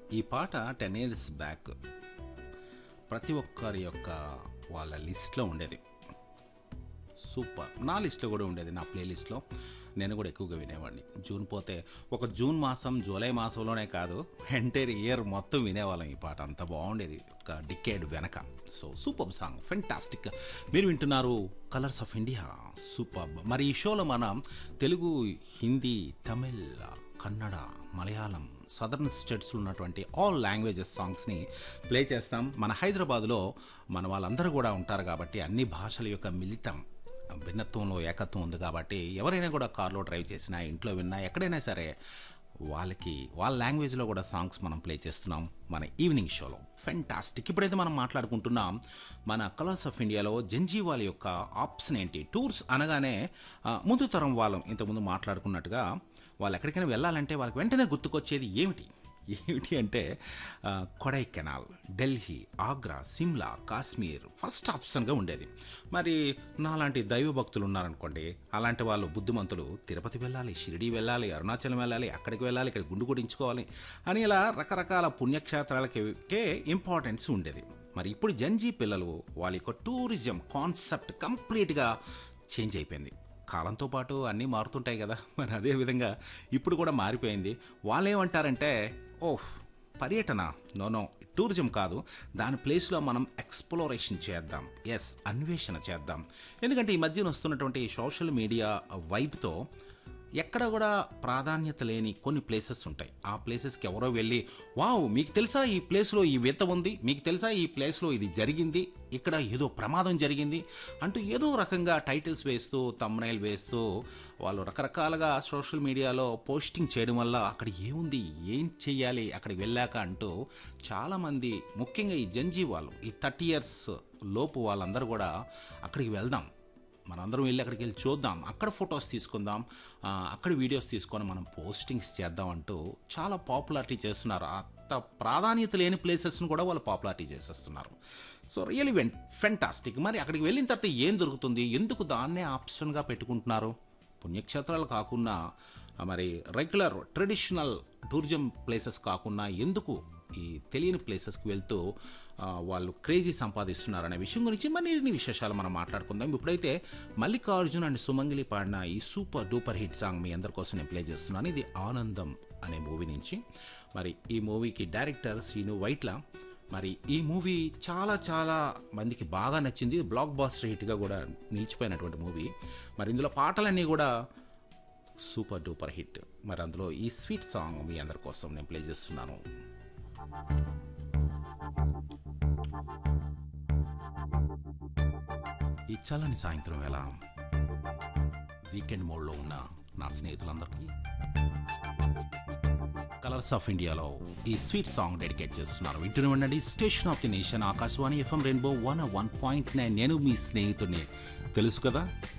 ఈ పాట ten years back ప్రతి ఒక్కరి యొక్క వాళ్ళ లిస్ట్లో ఉండేది సూపర్ నా లిస్ట్లో కూడా ఉండేది నా ప్లేలిస్ట్లో నేను కూడా ఎక్కువగా వినేవాడిని జూన్ పోతే ఒక జూన్ మాసం జూలై మాసంలోనే కాదు ఎంటైర్ ఇయర్ మొత్తం వినేవాళ్ళం ఈ పాట అంత బాగుండేది ఒక డికేడ్ వెనక సో సూపర్ సాంగ్ ఫెంటాస్టిక్ మీరు వింటున్నారు కలర్స్ ఆఫ్ ఇండియా సూపర్ మరి ఈ షోలో మనం తెలుగు హిందీ తమిళ్ కన్నడ మలయాళం సదర్న్ స్టేట్స్లో ఉన్నటువంటి ఆల్ లాంగ్వేజెస్ సాంగ్స్ని ప్లే చేస్తాం మన హైదరాబాద్లో మన వాళ్ళందరూ కూడా ఉంటారు కాబట్టి అన్ని భాషల యొక్క మిళితం భిన్నత్వంలో ఏకత్వం ఉంది కాబట్టి ఎవరైనా కూడా కార్లో డ్రైవ్ చేసినా ఇంట్లో విన్నా ఎక్కడైనా సరే వాళ్ళకి వాళ్ళ లాంగ్వేజ్లో కూడా సాంగ్స్ మనం ప్లే చేస్తున్నాం మన ఈవినింగ్ షోలో ఫెంటాస్టిక్ ఇప్పుడైతే మనం మాట్లాడుకుంటున్నాం మన కలర్స్ ఆఫ్ ఇండియాలో జంజీవాల యొక్క ఆప్షన్ ఏంటి టూర్స్ అనగానే ఆ, ముందు తరం వాళ్ళం ఇంతకుముందు మాట్లాడుకున్నట్టుగా వాళ్ళు ఎక్కడికైనా వెళ్ళాలంటే వాళ్ళకి వెంటనే గుర్తుకొచ్చేది ఏమిటి ఏమిటి అంటే ఆ, కొడైకెనాల్ ఢిల్లీ ఆగ్రా సిమ్లా కాశ్మీర్ ఫస్ట్ ఆప్షన్గా ఉండేది మరి నాలాంటి దైవ భక్తులు ఉన్నారనుకోండి అలాంటి వాళ్ళు బుద్ధిమంతులు తిరుపతి వెళ్ళాలి షిరిడి వెళ్ళాలి అరుణాచలం వెళ్ళాలి అక్కడికి వెళ్ళాలి ఇక్కడ గుండు కొడించుకోవాలి అని ఇలా రకరకాల పుణ్యక్షేత్రాలకే ఇంపార్టెన్స్ ఉండేది మరి ఇప్పుడు జంజీ పిల్లలు వాళ్ళ యొక్క టూరిజం కాన్సెప్ట్ కంప్లీట్గా చేంజ్ అయిపోయింది కాలంతో పాటు అన్నీ మారుతుంటాయి కదా మరి అదే విధంగా ఇప్పుడు కూడా మారిపోయింది వాళ్ళు ఏమంటారంటే ఓహ్ పర్యటన నో నో టూరిజం కాదు దాని ప్లేస్లో మనం ఎక్స్ప్లోరేషన్ చేద్దాం ఎస్ అన్వేషణ చేద్దాం ఎందుకంటే ఈ మధ్యన వస్తున్నటువంటి సోషల్ మీడియా వైబ్తో ఎక్కడ కూడా ప్రాధాన్యత లేని కొన్ని ప్లేసెస్ ఉంటాయి ఆ ప్లేసెస్కి ఎవరో వెళ్ళి వావ్ మీకు తెలుసా ఈ ప్లేస్లో ఈ వింత ఉంది మీకు తెలుసా ఈ ప్లేస్లో ఇది జరిగింది ఇక్కడ ఏదో ప్రమాదం జరిగింది అంటూ ఏదో రకంగా టైటిల్స్ వేస్తూ తమ్నైల్ వేస్తూ వాళ్ళు రకరకాలుగా సోషల్ మీడియాలో పోస్టింగ్ చేయడం వల్ల అక్కడ ఏముంది ఏం చెయ్యాలి అక్కడికి వెళ్ళాక అంటూ చాలామంది ముఖ్యంగా ఈ జంజీ వాళ్ళు ఈ థర్టీ ఇయర్స్ లోపు వాళ్ళందరూ కూడా అక్కడికి వెళ్దాం మనందరం వెళ్ళి అక్కడికి వెళ్ళి చూద్దాం అక్కడ ఫొటోస్ తీసుకుందాం ఆ, అక్కడ వీడియోస్ తీసుకొని మనం పోస్టింగ్స్ చేద్దాం అంటూ చాలా పాపులారిటీ చేస్తున్నారు అంత ప్రాధాన్యత లేని ప్లేసెస్ను కూడా వాళ్ళు పాపులారిటీ చేసేస్తున్నారు సో రియలీ వెన్ ఫెంటాస్టిక్ మరి అక్కడికి వెళ్ళిన తర్వాత ఏం దొరుకుతుంది ఎందుకు దాన్నే ఆప్షన్గా పెట్టుకుంటున్నారు పుణ్యక్షేత్రాలు కాకుండా ఆ, మరి రెగ్యులర్ ట్రెడిషనల్ టూరిజం ప్లేసెస్ కాకుండా ఎందుకు ఈ తెలియని ప్లేసెస్కి వెళ్తూ ఆ, వాళ్ళు క్రేజీ సంపాదిస్తున్నారనే విషయం గురించి మరిన్ని విశేషాలు మనం మాట్లాడుకుందాం ఇప్పుడైతే మల్లికార్జున్ అండ్ సుమంగిలి పాడిన ఈ సూపర్ డూపర్ హిట్ సాంగ్ మీ అందరి కోసం నేను ప్లే చేస్తున్నాను ఇది ఆనందం అనే మూవీ నుంచి మరి ఈ మూవీకి డైరెక్టర్ శ్రీను వైట్ల మరి ఈ మూవీ చాలా చాలా మందికి బాగా నచ్చింది బ్లాక్ బాస్టర్ హిట్గా కూడా నిలిచిపోయినటువంటి మూవీ మరి ఇందులో పాటలన్నీ కూడా సూపర్ డూపర్ హిట్ మరి అందులో ఈ స్వీట్ సాంగ్ మీ అందరి కోసం నేను ప్లే చేస్తున్నాను ఈ చల్లని సాయంత్రం వేళ వీకెండ్ మోడ్లో ఉన్న నా స్నేహితులందరికీ కలర్స్ ఆఫ్ ఇండియాలో ఈ స్వీట్ సాంగ్ డెడికేట్ చేస్తున్నారు వింటూనే ఉండండి station of the nation Akashvani FM rainbow one one point nine నేను మీ స్నేహితుడిని తెలుసు కదా